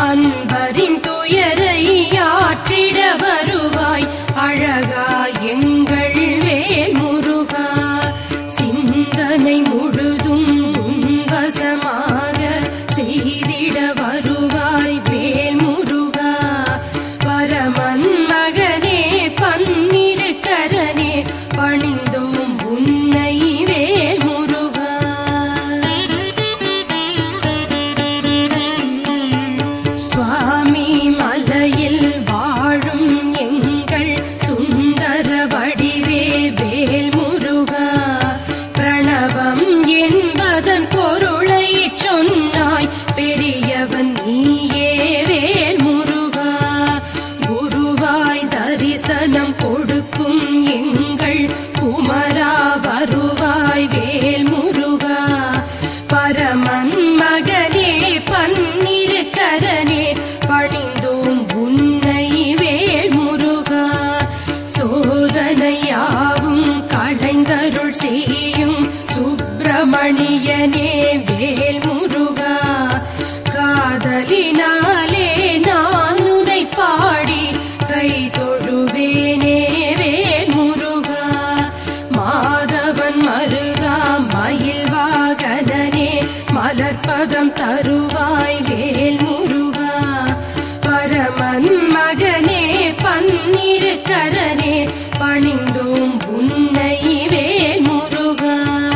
அன்பரின் துயரை ஆற்றிட வருவாய் அழகா எங்கள் வேல் முருகா சிந்தனை முழுதும் உன்வசமாக செய்திட வருவாய் வேல் முருகா பரமன் மகனே பன்னிரு கரனே பணிந்தோம் உன்னை வேல் முருகா சுவாமி மலையில் வாழும் எங்கள் சுந்தர வடிவே வேல் முருகா பிரணவம் என்பதன் பொருளை சொன்னாய் பெரியவன் நீயே வேல் முருகா குருவாய் தரிசனம் கொடுக்கும் எங்கள் குமரா வருவாய் வேல் முருகா பரமன் மகனே பன்னிரு கரனே பணிந்தோம் உன்னை வேல் முருகா சோதனையாவும் கடைந்தருள் செய்யும் சுப்பிரமணியனே வேல் முருகா காதலினாலே நான் உனை பாடி கை தொழுவேனே வேல் முருகா மாதவன் மருகா மயில் வாகனனே மலர்பதம் தருவாய் வேல் முருகா பரமன் மகனே பன்னிரு கரனே பணிந்தோம் உன்னை வேல் முருகா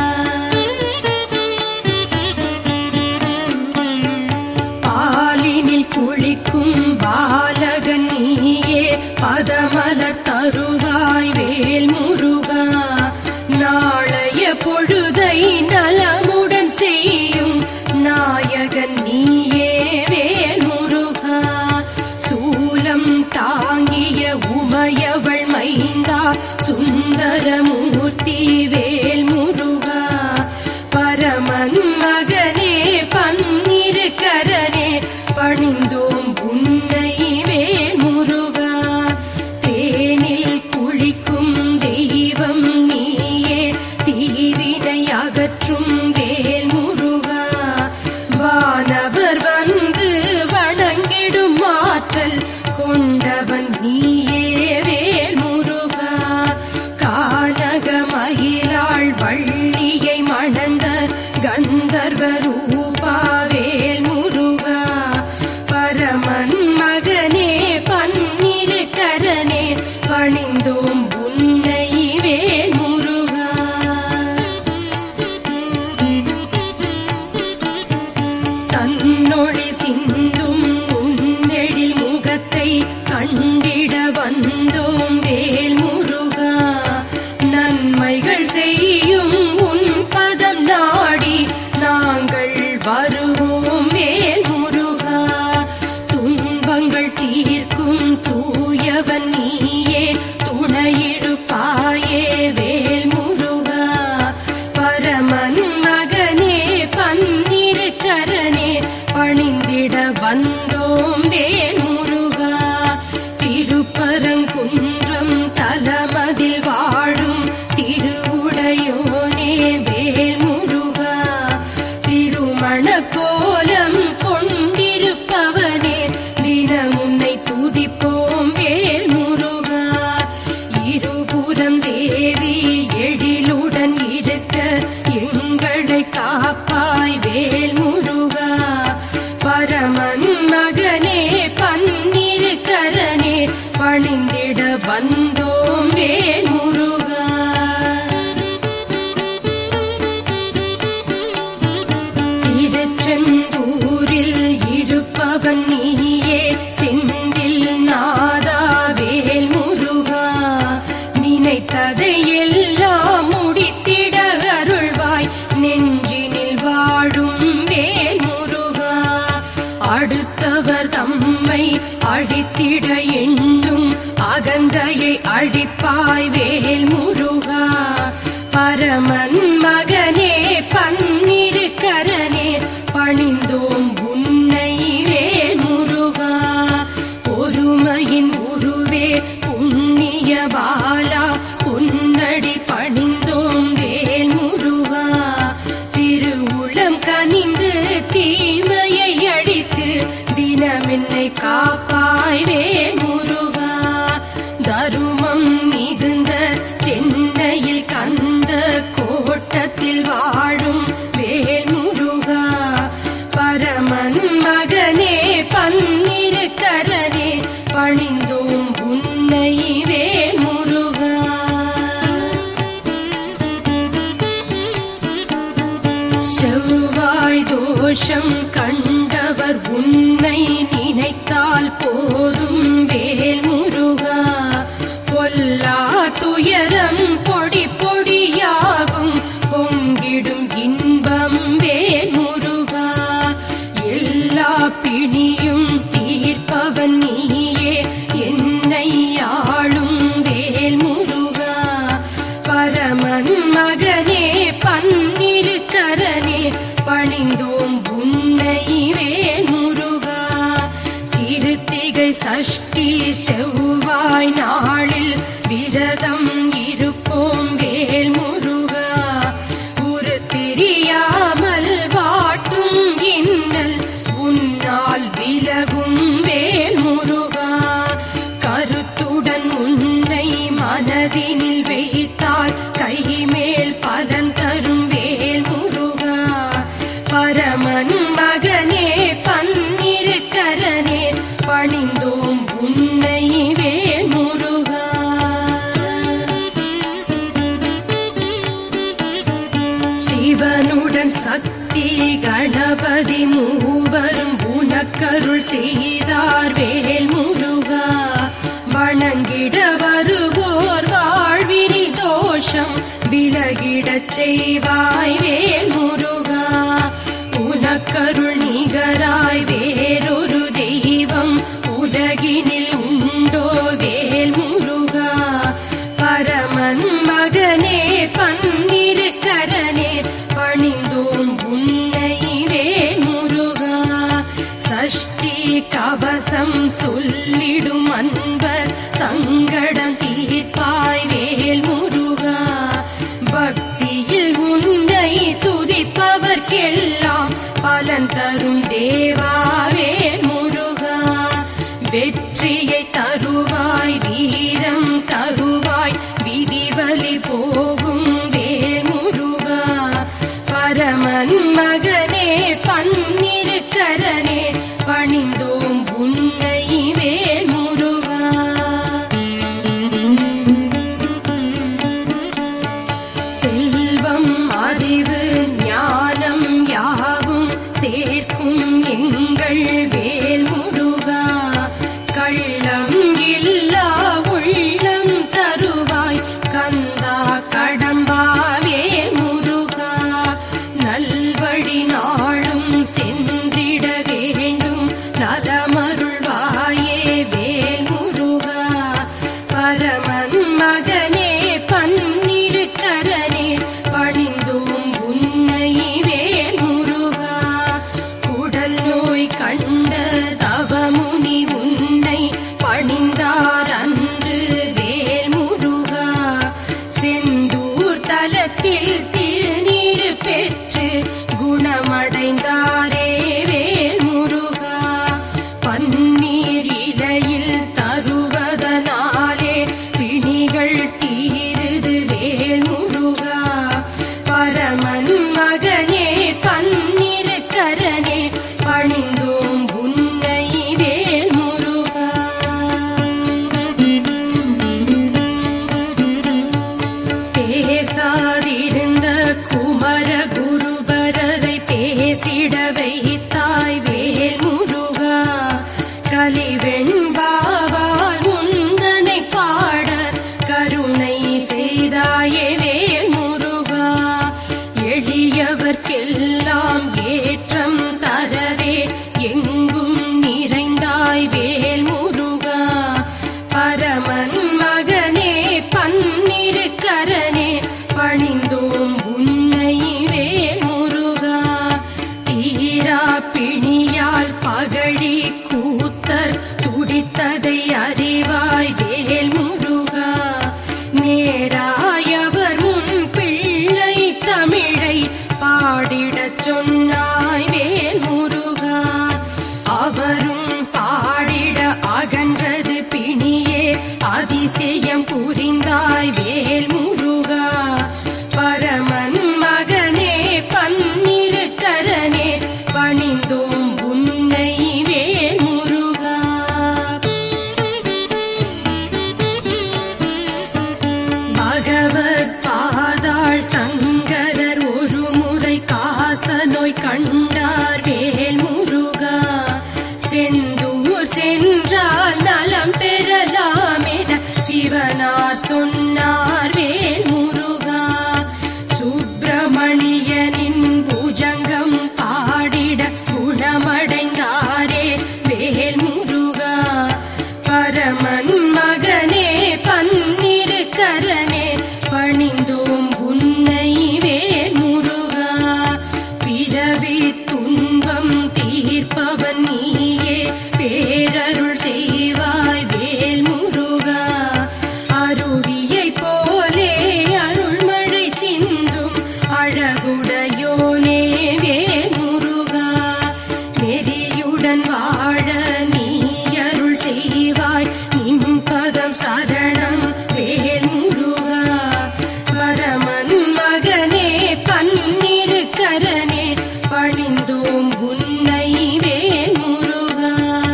பாலினில் குளிக்கும் பாலகன் நீயே பதமலர் தருவாய் வேல் முருகா நாளைய பொழுதை நலமுடன் செய்யும் நாயகன் நீயே வேல் முருகா சூலம் தாங்கிய உமையவள் மைந்தா சுந்தரமூர்த்தி வேல் முருகா பரமன் மகனே பன்னிரு கரனே பணிந்தோம் உன்னை வேல் முருகா தேனில் குளிக்கும் தெய்வம் நீயே தீவினை அகற்றும் வேல் முருகா வானவர் வந்து வணங்கிடும் ஆற்றல் கொண்டவன் நீயே வேல் முருகா கானக மயிலாள் வள்ளியை மணந்த கந்தர்வ ரூபா வேல் முருகா பரமன் மகனே பன்னிரு கரனே பணிந்தோம் உன்னை வேல் முருகா தன்னொளி சிந்தும் உன்னெழில் முகத்தை கண்டிட வந்தோம் வேல் முருகா நன்மைகள் செய்யும் உன் பதம் நாடி நாங்கள் வருவோம் வேல் முருகா துன்பங்கள் தீர்க்கும் தூயவன் நீயே துணையிருப்பாயே வேல் முருகா பரமன் மகனே பன்னிரு கரனே பணிந்திட வந்தோம் வேல் முருகா திருப்பரங்குன்றம் தலமதில் வாழும் திருவுடையோனே வேல் முருகா திருமண கோலம் கொண்டிருப்பவனே தினம் உன்னை துதிப்போம் வேல் முருகா இருபுறம் தேவி எழிலுடன் இருக்க எங்களை காப்பாய் வேல் முருகா பரமன் மகனே பன்னிரு கரனே பணிந்திட வந்தோம் வேல் முருகா திருச்செந்தூரில் இருப்பவன் நீயே செந்தில் நாதா வேல் முருகா நினைத்ததை எல்லாம் முடித்திட அருள்வாய் நெஞ்சினில் வாழும் வேல் முருகா அடுத்தவர் தம்மை அழித்திட எண்ணும் அகந்தையை அழிப்பாய் வேல் முருகா பரமன் மகனே பன்னிரு கரனே பணிந்தோம் உன்னை வேல் முருகா பொறுமையின் உருவே புண்ணிய பாலா உன்னடி பணிந்தோம் வேல் முருகா திருவுளம் கனிந்து தீமையை அழித்து தினமே என்னை காப்பாய் வேல் முருகா தருமம் மிகுந்த சென்னையில் கந்த கோட்டத்தில் வாழும் வேல் முருகா பரமன் மகனே பன்னிரு கரனே பணிந்தோம் உன்னை வேல் முருகா செவ்வாய் தோஷம் கண்டவர் உன்னை நினைத்தால் போதும் வேல் முருகா பொல்லா துயரம் பொடி பொடியாகும் பொங்கிடும் இன்பம் வேல் முருகா எல்லா பிணியும் தீர்ப்பவன் நீயே என்னை ஆளும் வேல் முருகா பரமன் மகனே பன்னிரு கரனே பணிந்தோம் உன்னை வேல் முருகா கிருத்திகை சஷ்டி செவ்வாய் நாளில் விரதம் இருப்போம் வேல் முருகா ஒரு தெரியாமல் வாட்டும் இன்னல் உன்னால் விலகும் வேல் முருகா கருத்துடன் உன்னை மனதினில் வைத்தால் கைமேல் பலன் தரும் வேல் முருகா பரமன் மகனே பன்னிரு கரனே பணிந்தோம் உன்னை வேல் முருகா சிவனுடன் சக்தி கணபதி மூவரும் உனக்கருள் செய்தார் வேல் முருகா வணங்கிட வருவோர் வாழ்வினில் தோஷம் விலகிடச் செய்வாய் வேல் முருகா உனக்கருள் நிகராய் வேறொரு தெய்வம் உலகினில் உண்டோ வேல் முருகா பரமன் மகனே பன்னிரு கரனே பணிந்தோம் உன்னை வேல் முருகா சஷ்டி கவசம் சொல்லிடும் அன்பர் சங்கடம் தீர்ப்பாய் வேல் முருகா பக்தியில் உன்னை துதிப்பவர்க்கெல்லாம் பலன் தரும் தேவா வேல் முருகா வெற்றியை தருவாய் வீரம் தருவாய் விதிவலி போகும் வேல் முருகா பரமன் மகனே பன்னிரு கரனே பணிந்தோம் உன்னை வேல் முருகா செல்வம் அறிவு ஞானம் யாவும் சேர்க்கும் எங்கள் வேல் முருகா கள்ளம் இல்லா உள்ளம் தருவாய் கந்தா கடம்பா வேல் முருகா நல்வழி நாளும் சென்றிட வேண்டும் நலமருள்வாயே வேல் முருகா பரமன் மகனே பன்னிரு கரனே பணிந்தோம் உன்னை வேல் முருகா குடல் நோய் கண்ட தவமுனி உன்னை பணிந்தார் அன்று வேல் முருகா செந்தூர் தலத்தில் திருநீர் பெற்று குணமடைந்தாரே வேல் முருகா பன்னீர் இலையில் தருவதனாலே பிணிகள் தீருது வேல் முருகா பரமன் மகனே பன்னிரு கரனே பணிந்தோம் உன்னை வேல் முருகா பேசாதிருந்த குமர குருபரரை பேசிட வைத்தாய் வேல் முருகா கலிவெண்பாவால் உந்தனை பாட கருணை செய்தாயே வேல் முருகா எளியவர்க்கெல்லாம் ஏற்றம் தரவே எங்கும் நிறைந்தாய் வேல் முருகா பரமன் மகனே பன்னிரு கரனே பணிந்தோம் உன்னை வேல் முருகா தீரா பிணியால் பகழி கூத்தர் செய்வாய் வேல் முருகா பரமன் மகனே பன்னிருக்கரனே பணிந்தோம் உன்னை வேல் முருகா பகவத் பாதாள் சங்கரர் ஒரு முறை காச நோய் கண்டார் வேல் முருகா செந்தூர் சென்றால் நலம் பெறலாம் என சிவனார் சொன்னார் வேல் முருகா சுப்பிரமணியனின் பூஜங்கம் பாடிட குணமடைந்தாரே வேல் முருகா பரமன் மகனே பன்னிருக்கரனே பணிந்தோம் உன்னை வேல் முருகா பிறவி துன்பம் தீர்ப்பவன் நீயே பேரருள் செய்வாய் வேல் முருகா அருவியை போலே அருள்மழை சிந்தும் அழகுடையோனே வேல் முருகா நெறியுடன் வாழ நீ அருள் செய்வாய் நின் பதம் சரணம் வேல் முருகா பரமன் மகனே பன்னிருக்கரனே பணிந்தோம் உன்னை வேல் முருகா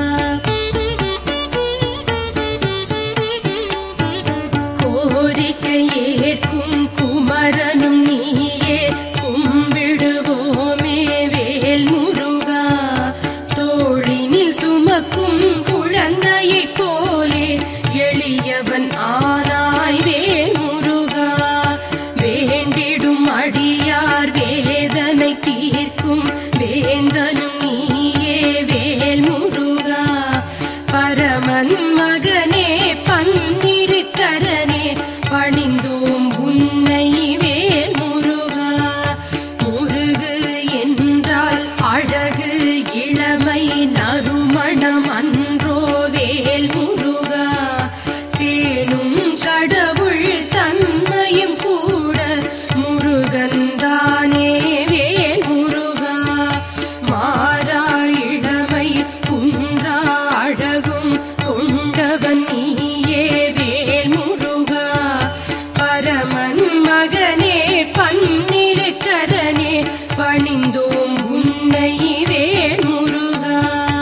கோரிக்கை ஏற்கும் குமரனும் நீயே கும்பிடுவோமே வேல் முருகா தோழினில் சுமக்கும் குழந்தையைப் போலே எளியவன் ஆனாய் வேல் முருகா வேண்டிடும் அடியார் வேதனை தீர்க்கும் வேந்தனும் நீயே வேல் முருகா பரமன் மகனே பன்னிருக்கரனே பணிந்தோம் உன்னை வேல் முருகா முருகு என்றால் அழகு இளமை நறுமணம் அன்றோ வேல் முருகா தேனும் கடவுள் தன்மையும் கூட முருகன்தானே வேல் முருகா மாறா இளமை குன்றா அழகும் கொண்டவன் நீயே வேல் முருகா பரமன் மகனே பன்னிருக்கரனே பணிந்தோம் உன்னை வேல் முருகா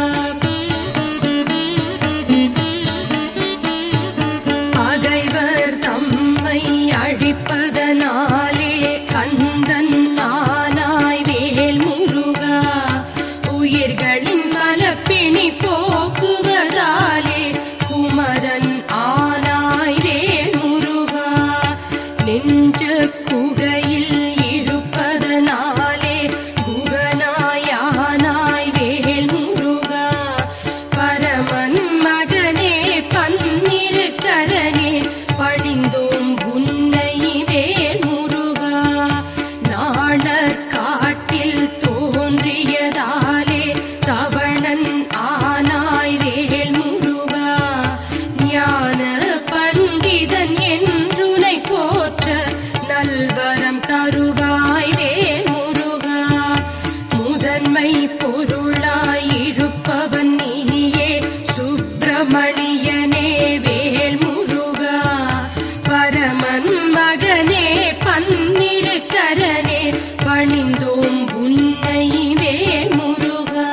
பகைவர் தம்மை அழிப்பதனாலே கந்தன் ஆனாய் வேல் முருகா உயிர்களின் மலப்பிணி போக்குவதாலே குமரன் ஆனாய் வேல் முருகா நெஞ்ச குகையில் இருப்பதனாலே குகனாயானாய் வேல் முருகா பரமன் மகனே பன்னிருக்கரனே பழிந்தோம் உன்னை வேல் முருகா நாணர் காட்டில் தோன்றியதாலே தவணன் ஆனாய் வேல் முருகா ஞான பண்டிதன் என்றுனை போற்ற நல்வரம் தருவாய் வேல் முருகா முதன்மை பொருளாய் இருப்பவன் நீயே சுப்பிரமணியனே வேல் முருகா பரமன் மகனே பன்னிருக்கரனே பணிந்தோம் உன்னை வேல் முருகா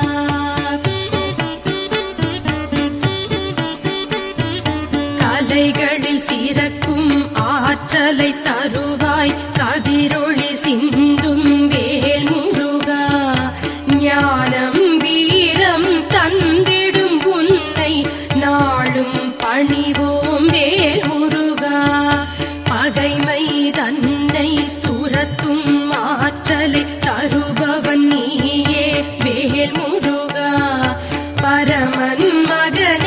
கலைகளில் சிறக்கும் ஆற்றலை தருவாய் கதிரொளி சிந்தும் வேல் முருகா ஞானம் வீரம் தந்திடும் உன்னை நாளும் பணிவோம் வேல் முருகா பகைமை தன்னை துரத்தும் ஆற்றலை தருபவன் நீயே வேல் முருகா பரமன் மகன்